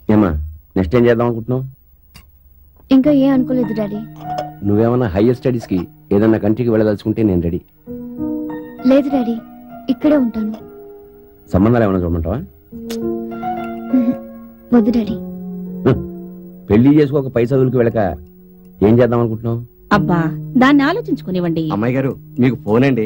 ఏమా నెక్స్ట్ ఏం చేద్దాం అనుకుంటున్నావు ఇంకా ఏం అనుకోలేదు డాడీ నువ్వేమన్నా హయ్యర్ స్టడీస్కి ఏదన్నా కంట్రీకి వెళ్ళదలుచుకుంటే నేను రెడీ లేదు డాడీ ఇక్కడే ఉంటాను సంబంధాలు ఏమైనా చూడమంటావా ఉహు. వద్దు డాడీ పెళ్లి చేసుకోక పై చదువులకు వెళ్ళక ఏం చేద్దాం అనుకుంటున్నావు అబ్బా దాన్ని ఆలోచించుకునివ్వండి అమ్మాయి గారు మీకు ఫోన్ అండి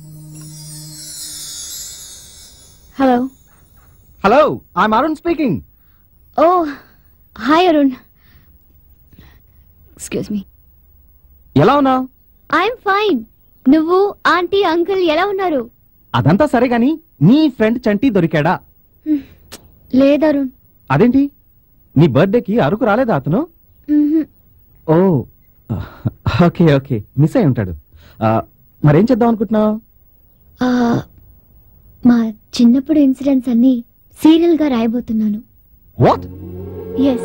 hello hello I'm Arun speaking oh hi Arun excuse me ఎలా ఉన్నావు ఐఎమ్ ఫైన్ నువ్వు ఆంటీ అంకుల్ ఎలా ఉన్నారు అదంతా సరే గాని నీ ఫ్రెండ్ చంటి దొరికాడా లేదు అరుణ్ అదేంటి నీ బర్త్డేకి అరకు రాలేదా అతను ఉహు. ఓ ఓకే ఓకే మిస్ అయి ఉంటాడు ఆ, మరేం చేద్దాం అనుకుంటున్నావు ఆ, మా చిన్నప్పుడు ఇన్సిడెంట్స్ అన్ని సీరియల్ గా రాయబోతున్నాను వాట్ ఎస్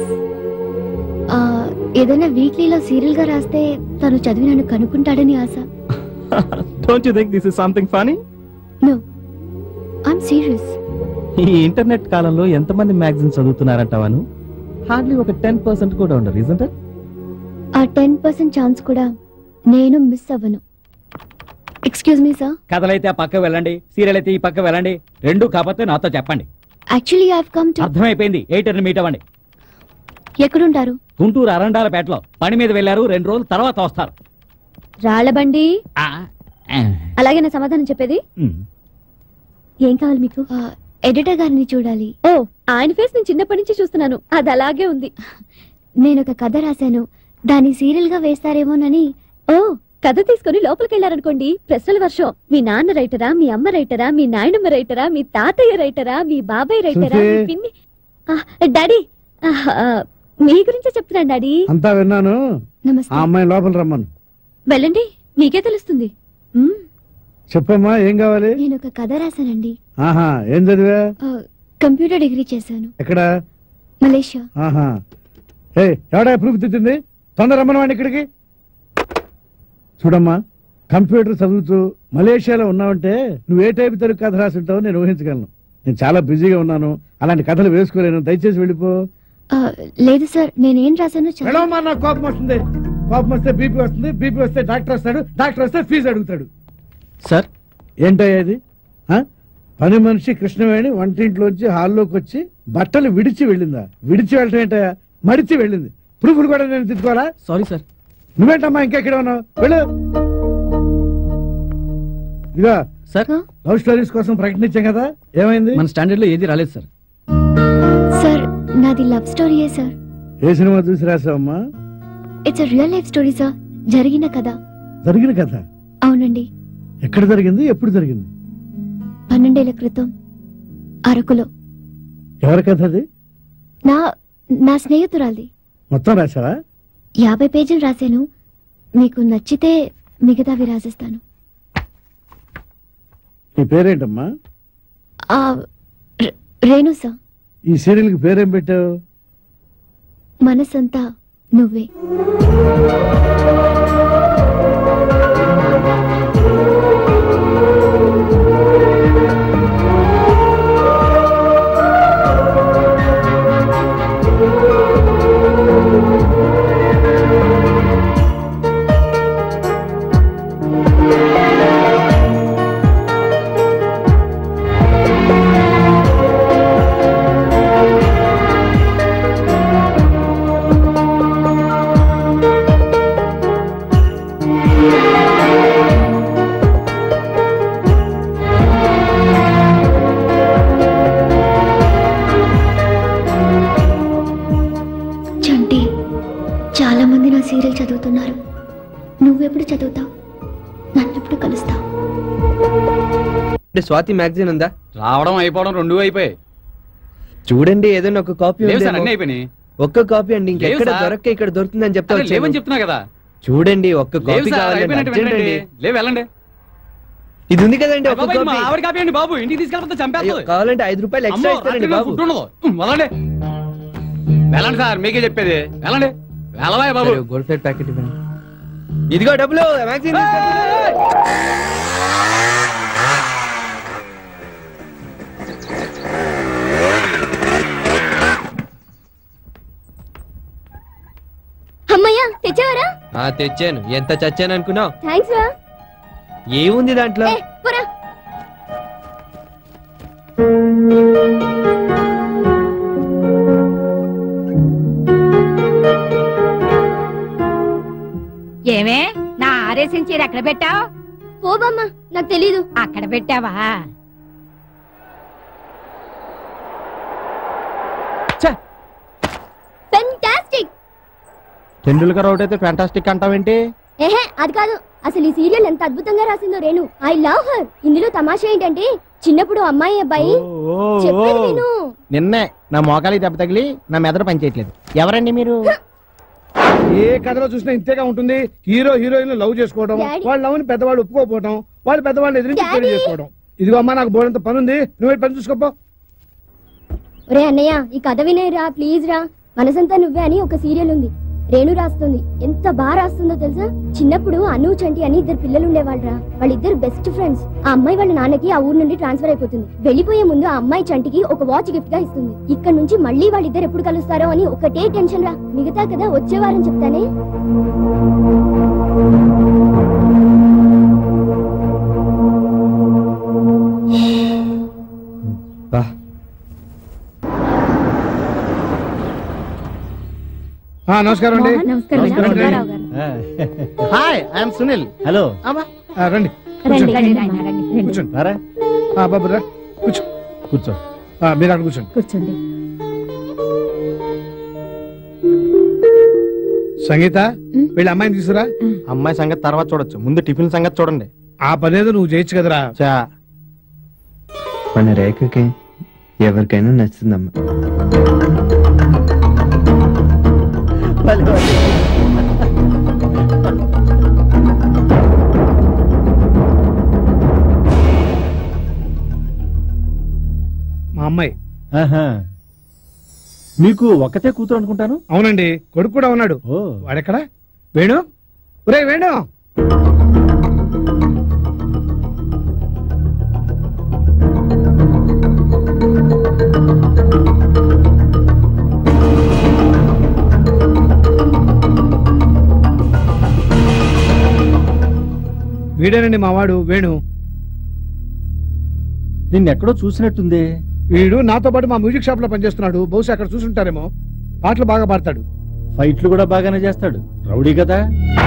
ఏదైనా వీక్లీలో సీరియల్ గా రాస్తే తను చదివి నన్ను కనుక్కుంటాడని ఆశ don't you think this is something funny no I'm serious ఈ ఇంటర్నెట్ కాలంలో ఎంతమంది మ్యాగజైన్ చదువుతున్నారంటావాను హార్డ్లీ ఒక టెన్ పర్సెంట్ కూడా ఉండరు ఇజంట్ ఆ టెన్ పర్సెంట్ ఛాన్స్ కూడా నేను మిస్ అవ్వను ఎక్స్క్యూజ్ మీ సార్ కథలైతే ఆ పక్క వెళ్ళండి సీరియల్ అయితే ఈ పక్క వెళ్ళండి రెండు కాకపోతే నాతో చెప్పండి యాక్చువల్లీ ఐ కమ్ టు అర్థమైపోయింది ఎయిటర్ మీట్ అవ్వండి ఎక్కడుంటారు గుంటూరు అరండాలపేటలో పని మీద వెళ్ళారు రెండు రోజుల తర్వాత వస్తారు రాళ్ళబండి ఆ, ఆ, అలాగే నా సమాధానం చెప్పేది ఉమ్. ఏం కావాలి మీకు ఎడిటర్ గారిని చూడాలి ఓ ఆయన ఫేస్ నేను చిన్నప్పటి నుంచి చూస్తున్నాను అది అలాగే ఉంది నేను ఒక కథ రాశాను దాన్ని సీరియల్ గా వేస్తారేమోనని ఓ కథ తీసుకొని లోపలికి వెళ్ళారనుకోండి ప్రశ్నల వర్షం మీ నాన్న రైటరా మీ అమ్మ రైటరా మీ నాయనమ్మ రైటరా మీ తాతయ్య రైటరా మీ బాబాయ్ రైటరా మీ శృతి. పిన్ని ఆ, డాడీ ఆ, ఆ, మీ గురించే చెప్తున్నాను డాడీ అంతా విన్నాను ఆ నమస్తే అమ్మాయి లోపల రమ్మను వెళ్ళండి మీకే తెలుస్తుంది మ్మ్. చెప్పమ్మా ఏం కావాలి నేను ఒక కథ రాశానండి ఆహా ఏం చదివా ఆ, కంప్యూటర్ డిగ్రీ చేశాను ఎక్కడ మలేషియా ఆహా ఏ ఎవడా ప్రూఫ్ తిట్టింది తొందర రమ్మను వాడిని ఇక్కడికి చూడమ్మా కంప్యూటర్ చదువుతూ మలేషియాలో ఉన్నావంటే నువ్వు ఏ టైప్ తెలుగు కథ రాసి ఉంటావో నేను ఊహించగలను నేను చాలా బిజీగా ఉన్నాను అలాంటి కథలు వేసుకోలేను దయచేసి వెళ్ళిపో ఆ, లేదు సార్ నేనేం రాశానో చదవండి. వెళ్ళమ్మా నాకు కోపం వస్తుంది కోపం వస్తే బీపీ వస్తుంది బీపీ వస్తే డాక్టర్ వస్తాడు డాక్టర్ వస్తే ఫీజు అడుగుతాడు సార్ ఏంటయ్యా ఇది ఆ? పని మనిషి కృష్ణవేణి వంటింట్లోంచి హాల్లోకి వచ్చి బట్టలు విడిచి వెళ్ళిందా విడిచి వెళ్ళటం ఏంటయ్యా మడిచి వెళ్ళింది ప్రూఫ్లు కూడా నేను తిట్టుకోవాలా సారీ సార్ నువ్వేంటమ్మా ఇంకెక్కడ ఉన్నావు వెళ్ళు ఇదిగా సార్ ఆ? లవ్ స్టోరీస్ కోసం ప్రకటించాం కదా ఏమైంది మన స్టాండర్డ్ లో ఏది రాలేదు సార్ సార్ నాది లవ్ స్టోరీయే సార్ ఏ సినిమా చూసి రాసావమ్మా it's real life story sir జరిగిన కథ జరిగిన కథ అవునండి ఎక్కడ జరిగింది ఎప్పుడు జరిగింది పన్నెండేళ్ల క్రితం అరకులో ఎవరి కథ అది నా నా స్నేహితురాలిది మొత్తం రాసావా యాభై పేజీలు రాశాను మీకు నచ్చితే మిగతావి రాసిస్తాను నీ పేరేంటమ్మా ఆ, రే- రేణు సార్ ఈ సీరియల్ కి పేరేం పెట్టావు మనసంతా నువ్వే చంటి చాలా మంది నా సీరియల్ చదువుతున్నారు నువ్వెప్పుడు చదువుతావు నన్నెప్పుడు కలుస్తావు స్వాతి మ్యాగజైన్ ఉందా రావడం అయిపోవడం రెండు అయిపోయాయి చూడండి ఏదైనా ఒక కాపీ లేవు సార్ ఉందేమో. అన్ని అయిపోయినాయి ఒక్క కాపీ అండి లేవు ఇంకెక్కడ సార్. దొరక్క ఇక్కడ దొరుకుతుందని చెప్తా అరే, వచ్చాను. లేవని చెప్తున్నా కదా చూడండి ఒక్క లేవు కాపీ సార్ కావాలండి అయిపోయినట్టు అర్జెంట్ వెళ్ళండి అండి లేవు వెళ్ళండి ఇది ఉంది కదండి ఒక్క బాబాయ్, మా కాపీ ఆవిడ కాపీ అండి బాబు ఇంటికి తీసుకెళ్ళిపోతే అయ్యో, చంపేస్తుంది కావాలంటే ఐదు రూపాయలు ఎక్స్ట్రా అమ్మో, ఇస్తారండి రాత్రి బాబు ఫుడ్ ఉండదు ఉమ్, వెళ్ళండి వెళ్ళండి సార్ మీకే చెప్పేది వెళ్ళండి వెళ్ళవా బాబు సరే, గోల్డ్ ప్లేట్ ప్యాకెట్ ఇవ్వండి ఇదిగో డబ్బులు మ్యాగజైన్ తెచ్చావరా ఆ తెచ్చాను ఎంత చచ్చాను అనుకున్నావు థ్యాంక్స్ రా ఏముంది దాంట్లో ఏ పోరా ఏమే నా ఆరేసిన చీర ఎక్కడ పెట్టావు పో బామ్మ నాకు తెలీదు అక్కడ పెట్టావా ఫెంటాస్టిక్ టెండూల్కర్ అవుట్ అయితే ఫ్యాంటాస్టిక్ అంటావేంటి ఏహే అది కాదు అసలు ఈ సీరియల్ ఎంత అద్భుతంగా రాసిందో రేణు ఐ లవ్ హర్ ఇందులో తమాషా ఏంటంటే చిన్నప్పుడు అమ్మాయి అబ్బాయి ఓ, ఓ, చెప్పేది ఓ. విను నిన్నే నా మోకాలి దెబ్బ తగిలి నా మెదడు పనిచేయట్లేదు ఎవరండి మీరు ఏ కథలో చూసినా ఇంతేగా ఉంటుంది హీరో హీరోయిన్ లవ్ చేసుకోవడం డాడీ. వాళ్ళ లవ్ ని పెద్దవాళ్ళు ఒప్పుకోకపోవడం వాళ్ళు పెద్దవాళ్ళు ఎదిరించి డాడీ. పెళ్లి చేసుకోవడం ఇదిగో అమ్మా నాకు బోడంత పని ఉంది నువ్వు వెళ్ళి పని చూసుకోపో ఒరే అన్నయ్య ఈ కథ వినేరా ప్లీజ్ రా మనసంతా నువ్వే అని ఒక సీరియల్ ఉంది రేణు రాస్తుంది ఎంత బాగా రాస్తుందో తెలుసా చిన్నప్పుడు అను చంటి అని ఇద్దరు పిల్లలు ఉండేవాళ్ళరా వాళ్ళిద్దరు బెస్ట్ ఫ్రెండ్స్ ఆ అమ్మాయి వాళ్ళ నాన్నకి ఆ ఊరు నుండి ట్రాన్స్ఫర్ అయిపోతుంది వెళ్ళిపోయే ముందు ఆ అమ్మాయి చంటికి ఒక వాచ్ గిఫ్ట్ గా ఇస్తుంది ఇక్కడ నుంచి మళ్ళీ వాళ్ళిద్దరు ఎప్పుడు కలుస్తారో అని ఒకటే టెన్షన్ రా మిగతా కదా వచ్చే వారం చెప్తానే బా ఆ, నమస్కారం అండి నమస్కారం నమస్కారం అండి. రామారావు గారు. హాయ్ ఐఎమ్ సునీల్ హలో ఆ, రండి రండి, కూర్చోండి. రండి, నాయనా, రండి, రండి. కూర్చోండి రారా ఆ, బాబు రా కూర్చో కూర్చో ఆ, మీరు అక్కడ కూర్చోండి కూర్చోండి సంగీత ఉమ్. వీళ్ళ అమ్మాయిని తీసుకురా అమ్మాయి సంగతి తర్వాత చూడొచ్చు ముందు టిఫిన్ సంగతి చూడండి ఆ పనేదో నువ్వు చేయొచ్చు కదరా చా మన రేఖకి ఎవరికైనా నచ్చుతుందమ్మా మా అమ్మాయి మీకు ఒక్కతే కూతురు అనుకుంటాను అవునండి కొడుకు కూడా ఉన్నాడు ఓ వాడెక్కడా వేణు ఒరే వేణు వీడేనండి మా వాడు వేణు నిన్నెక్కడో చూసినట్టుంది వీడు నాతో పాటు మా మ్యూజిక్ షాప్ లో పనిచేస్తున్నాడు బహుశా అక్కడ చూసుంటారేమో పాటలు బాగా పాడతాడు ఫైట్లు కూడా బాగానే చేస్తాడు రౌడీ కదా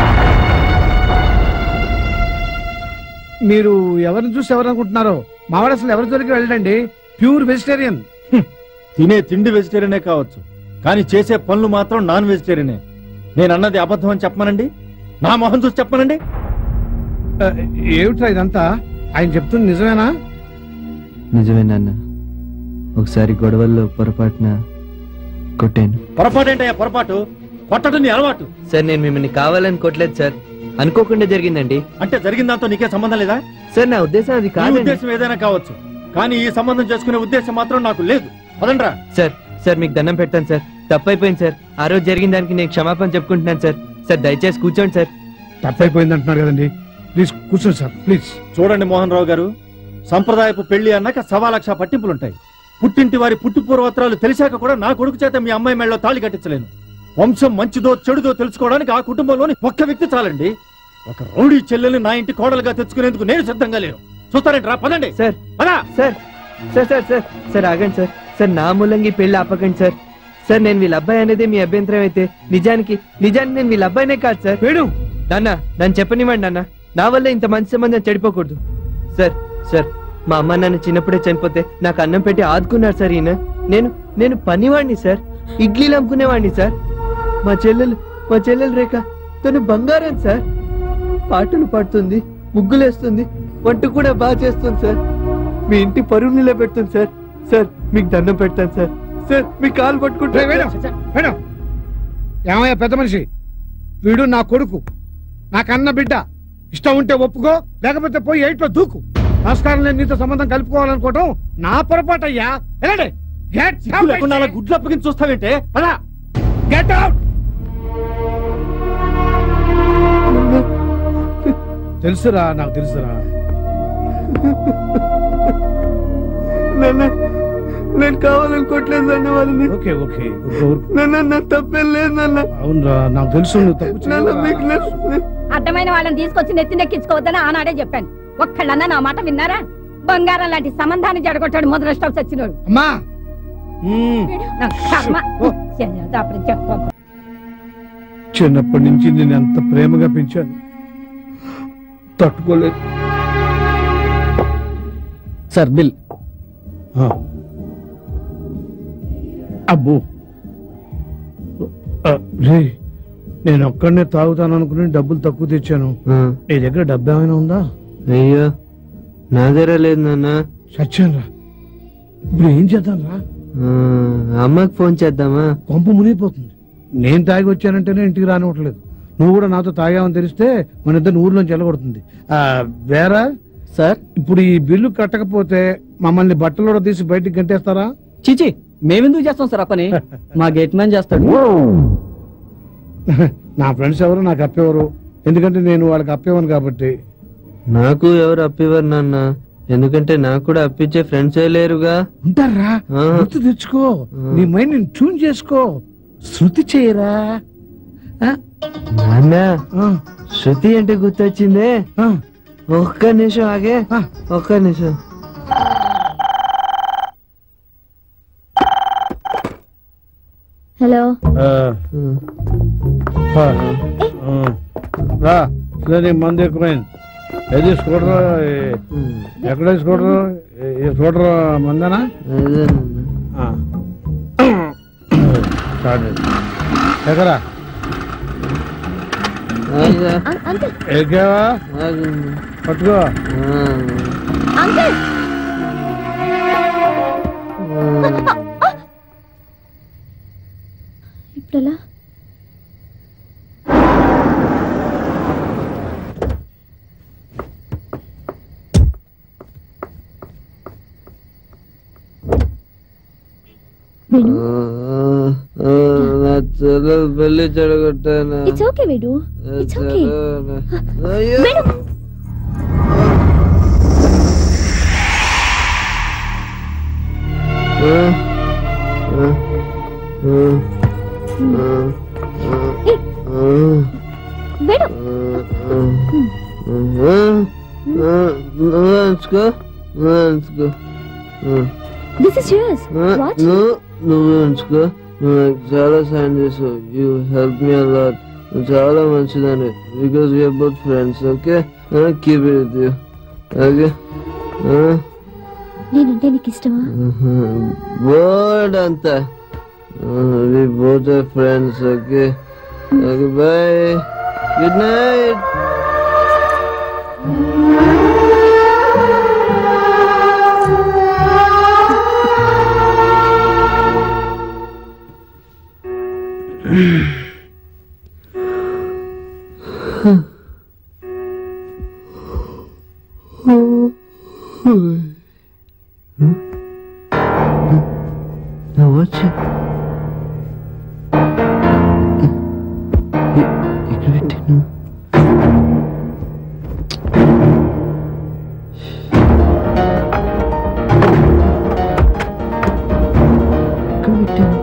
మీరు ఎవరిని చూసి ఎవరు అనుకుంటున్నారో మావాడు అసలు ఎవరి జోలికి వెళ్ళండి ప్యూర్ వెజిటేరియన్ తినే తిండి వెజిటేరియనే కావచ్చు కానీ చేసే పనులు మాత్రం నాన్ వెజిటేరియనే నేను అన్నది అబద్ధం అని చెప్పమనండి నా మొహం చూసి చెప్పమనండి ఏమిట్రా ఇదంతా ఆయన చెప్తుంది నిజమేనా నిజమే నాన్న ఒకసారి గొడవల్లో పొరపాటున కొట్టాను పొరపాటు ఏంటయ్యా పొరపాటు కొట్టడం నీ అలవాటు సార్ నేను మిమ్మల్ని కావాలని కొట్టలేదు సార్ అనుకోకుండా జరిగిందండి అంటే జరిగిన దాంతో నీకే సంబంధం లేదా సార్ నా ఉద్దేశం అది నీ కాదండి ఉద్దేశం ఏదైనా కావచ్చు కానీ ఈ సంబంధం చేసుకునే ఉద్దేశం మాత్రం నాకు లేదు పదండ్రా సార్ సార్ మీకు దండం పెడతాను సార్ తప్పైపోయింది సార్ ఆ రోజు జరిగిన దానికి నేను క్షమాపణ చెప్పుకుంటున్నాను సార్ సార్ దయచేసి కూర్చోండి సార్ తప్పైపోయింది అంటున్నారు కదండి ప్లీజ్ కూర్చోండి సార్ ప్లీజ్ చూడండి మోహన్ రావు గారు సంప్రదాయపు పెళ్లి అన్నాక సవా లక్ష పట్టింపులుంటాయి పుట్టింటి వారి పుట్టు పూర్వత్రాలు తెలిసాక కూడా నా కొడుకు చేత మీ అమ్మాయి మెళ్ళలో తాళి కట్టించలేను వంశం మంచిదో చెడుదో తెలుసుకోవడానికి ఆ కుటుంబంలోని ఒక్క వ్యక్తి చాలండి ఒక రౌడీ చెల్లెల్ని నా ఇంటి కోడలుగా తెచ్చుకునేందుకు నేను సిద్ధంగా లేను చూస్తారేంటి రా పదండి సార్ పదా sir sir sir sir sir ఆగండి సార్ సార్ నా మూలంగి పెళ్లి ఆపకండి సార్ సార్ నేను వీళ్ళ అబ్బాయి అనేది మీ అభ్యంతరం అయితే నిజానికి నిజానికి నేను వీళ్ళ అబ్బాయినే కాదు సార్ వేణు నాన్న నన్ను చెప్పనివ్వండి నాన్న నా వల్ల ఇంత మంచి సంబంధం చెడిపోకూడదు సార్ సార్ మా అమ్మ నాన్న చిన్నప్పుడే చనిపోతే నాకు అన్నం పెట్టి ఆదుకున్నారు సార్ ఈయన నేను నేను పనివాడిని సార్ ఇడ్లీలు అమ్ముకునేవాడిని సార్ మా చెల్లెలు మా చెల్లెలు రేఖ తను బంగారం సార్ పాటలు పాడుతుంది ముగ్గులేస్తుంది వంట కూడా బాగా చేస్తుంది సార్ మీ ఇంటి పరువు నిలబెడుతుంది సార్ సార్ మీకు దండం పెడతాను సార్ సార్ మీ కాలు రే, పట్టుకుంటా వేణు వేణు ఏమయ్యా పెద్ద మనిషి వీడు నా కొడుకు నా కన్న బిడ్డ ఇష్టం ఉంటే ఒప్పుకో లేకపోతే పోయి ఎయిట్లో దూకు నమస్కారం నేను నీతో సంబంధం కలుపుకోవాలనుకోవటం నా పొరపాటు అయ్యా వెళ్ళండి గెట్ సిగ్గు లేకుండా అలా గుడ్లు అప్పగించి చూస్తావేంటే పదా గెట్ అవుట్ తెలుసురా నాకు తెలుసురా నాన్న నేను కావాలనుకోవట్లేదు నాన్న వాళ్ళని ఓకే ఓకే ఊరుకో, ఊరుకో. నాన్న నా తప్పేం లేదు నాన్న అవునరా నాకు తెలుసు నువ్వు తప్పు నాన్న చేయలేదురా. మీకు నేను- అర్థమైన వాళ్ళని తీసుకొచ్చి నెత్తినెక్కించుకోవద్దని ఆనాడే చెప్పాను ఒక్కళ్ళన్నా నా మాట విన్నారా బంగారం లాంటి సంబంధాన్ని జడగొట్టాడు మొదలు స్టాప్ చచ్చినోడు అమ్మా ఉమ్. నా కర్మ. ఓ. శల్యాదాపురం చెప్పు. చిన్నప్పటి నుంచి నేను ఎంత ప్రేమగా పెంచాను తట్టుకోలేదు సార్ బిల్ ఆ. అబ్బో ఆ, రే నేను ఒక్కడనే తాగుతాను అనుకుని డబ్బులు తక్కువ తెచ్చాను ఆ, నీ దగ్గర డబ్బు ఏమైనా ఉందా అయ్యో నా దగ్గర లేదు నాన్న సత్యం రా ఇప్పుడు ఏం చేద్దాం రా ఆ, అమ్మకి ఫోన్ చేద్దామా కొంప మునిగిపోతుంది నేను తాగి వచ్చానంటేనే ఇంటికి రానివ్వట్లేదు నువ్వు కూడా నాతో తాగావని తెలిస్తే మన ఇద్దరు ఊర్లోంచి వెళ్ళగొడుతుంది ఆ వేరా సార్ ఇప్పుడు ఈ బిల్లు కట్టకపోతే మమ్మల్ని బట్టలు తీసి బయటికి గంటేస్తారా చీచి మేమెందుకు చేస్తాం సార్ ఆ పని మా గేట్ మ్యాన్ చేస్తాడు నా ఫ్రెండ్స్ ఎవరు నాకు అప్పేవారు ఎందుకంటే నేను వాళ్ళకి అప్పేవాను కాబట్టి నాకు ఎవరు అప్పివ్వరు నాన్న ఎందుకంటే నాకు కూడా అప్పించే ఫ్రెండ్సే లేరుగా ఉంటారా ఆ. గుర్తు తెచ్చుకో నీ మైండ్ ని ట్యూన్ చేసుకో శృతి చేయరా ఆ? నాన్న ఆ, శృతి అంటే గుర్తొచ్చిందే ఆ, ఒక్క నిమిషం ఆగే ఆ. ఒక్క నిమిషం హలో ఆ, ఆ, ఆ. రా సరే మంది ఎక్కువైంది ఏది స్కూటర్ ఎక్కడ స్కూటర్ ఈ స్కూటర్ మందేనా అదే నాన్న. ఆ. స్టార్ట్ చేయి. ఎక్కరా ఆగా, అం- అంకుల్ ఎక్కావా ఆగు. పట్టుకో ఆ, అంకుల్ ఆ. ఇప్పుడెలా వేణు ఆ, నా చెల్లెలు పెళ్లి చెడగొట్టాను it's okay Venu it's okay అయ్యో వేణు ఆ, ఆ, ఆ, ఆ, ఏ, ఆ, వేణు నువ్వు ఎంచుకో నువ్వు ఎంచుకో దిస్ ఇస్ యూర్స్ వాచ్ నువ్వు నువ్వు ఎంచుకో నువ్వు నాకు చాలా సాయం చేసావు యూ హెల్ప్ మీ అలాట్ నువ్వు చాలా మంచిదాన్ని because we are both friends okay keep it you okay నేనంటే నీకు ఇష్టమా వర్డ్ అంతా we both are friends okay okay bye good night నా వచ్చి ఇక్కడ పెట్టాను ఎక్కడ పెట్టాను